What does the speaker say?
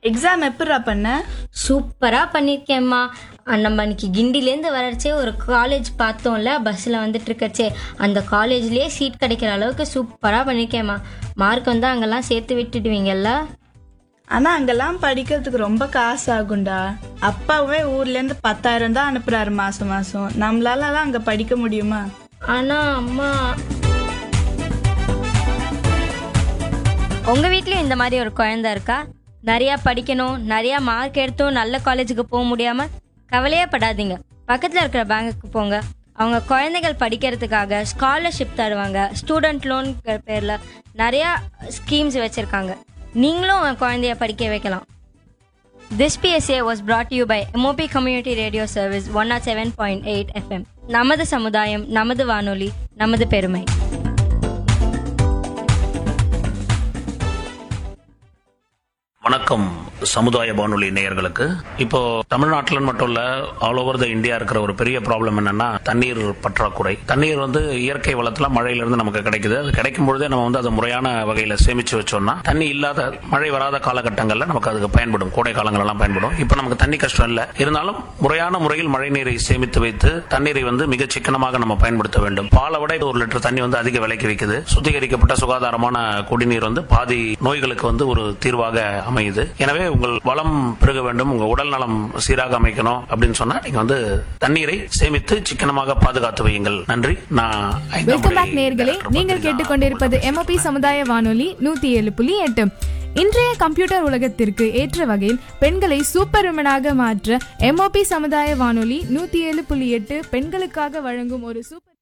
Exam எப்படிடா பண்ண சூப்பரா பண்ணிருக்கேம்மா அஹ் நம்ம அன்னைக்கு கிண்டிலேருந்து வரச்சே ஒரு காலேஜ் பார்த்தோம்ல பஸ்ஸில் வந்துட்டு இருக்கச்சே அந்த காலேஜ்லயே சீட் கிடைக்கிற அளவுக்கு சூப்பரா பண்ணிருக்கேம்மா மார்க் வந்து அங்கெல்லாம் சேர்த்து விட்டுடுவீங்கல்ல ஆனா அங்கெல்லாம் படிக்கிறதுக்கு ரொம்ப காசு ஆகும்டா அப்பாவே ஊர்ல இருந்து பத்தாயிரம் தான் அனுப்புறாரு மாசம் மாசம் நம்மளால அங்க படிக்க முடியுமா ஆனா அம்மா உங்க வீட்லயும் இந்த மாதிரி ஒரு குழந்தை இருக்கா நிறைய படிக்கணும் நிறைய மார்க் எடுத்தும் நல்ல காலேஜுக்கு போக முடியாம கவலையே படாதீங்க பக்கத்துல இருக்கிற பேங்குக்கு போங்க அவங்க குழந்தைகள் படிக்கிறதுக்காக ஸ்காலர்ஷிப் தருவாங்க ஸ்டூடெண்ட் லோன் பேர்ல நிறைய ஸ்கீம்ஸ் வச்சிருக்காங்க நீங்களும் உங்க குழந்தைய படிக்க வைக்கலாம் This PSA was brought to you by MOP Community Radio Service 107.8 FM. நமது சமுதாயம் நமது வானொலி நமது பெருமை வணக்கம் சமுதாய வானொலி நேயர்களுக்கு இப்போ தமிழ்நாட்டில் மட்டும் இல்ல ஆல் ஓவர் த இந்தியா இருக்கிற ஒரு பெரிய ப்ராப்ளம் என்னன்னா தண்ணீர் பற்றாக்குறை தண்ணீர் வந்து இயற்கை வளத்துல மழையிலிருந்து நமக்கு கிடைக்குது அது கிடைக்கும் பொழுதே நம்ம வந்து அதை முறையான வகையில சேமிச்சு வச்சோம்னா தண்ணி இல்லாத மழை வராத காலகட்டங்கள்ல நமக்கு அதுக்கு பயன்படும் கோடை காலங்கள் எல்லாம் பயன்படும் இப்போ நமக்கு தண்ணி கஷ்டம் இல்ல இருந்தாலும் முறையான முறையில் மழை நீரை சேமித்து வைத்து தண்ணீரை வந்து மிக சிக்கனமாக நம்ம பயன்படுத்த வேண்டும் பாலை விட ஒரு லிட்டர் தண்ணி வந்து அதிக விலைக்கு விற்குது சுத்திகரிக்கப்பட்ட சுகாதாரமான குடிநீர் வந்து பாதி நோய்களுக்கு வந்து ஒரு தீர்வாக அமையுது எனவே உங்கள் வளம் பெருக வேண்டும் உங்க உடல் நலம் சீராக அமைக்கணும் அப்படின்னு சொன்னா நீங்க வந்து தண்ணீரை சேமித்து சிக்கனமாக பாதுகாத்து வையுங்கள் நன்றி நான் ஐந்தாம் வெல்கம் பேக் பள்ளி நேர்களே டாக்டர் நீங்கள் பத்ரிநாத் கேட்டுக்கொண்டிருப்பது எம்ஓபி சமுதாய வானொலி நூத்தி ஏழு புள்ளி எட்டு இன்றைய கம்ப்யூட்டர் உலகத்திற்கு ஏற்ற வகையில் பெண்களை சூப்பர் விமனாக மாற்ற எம்ஓபி சமுதாய வானொலி நூத்தி ஏழு புள்ளி எட்டு பெண்களுக்காக வழங்கும் ஒரு சூப்பர்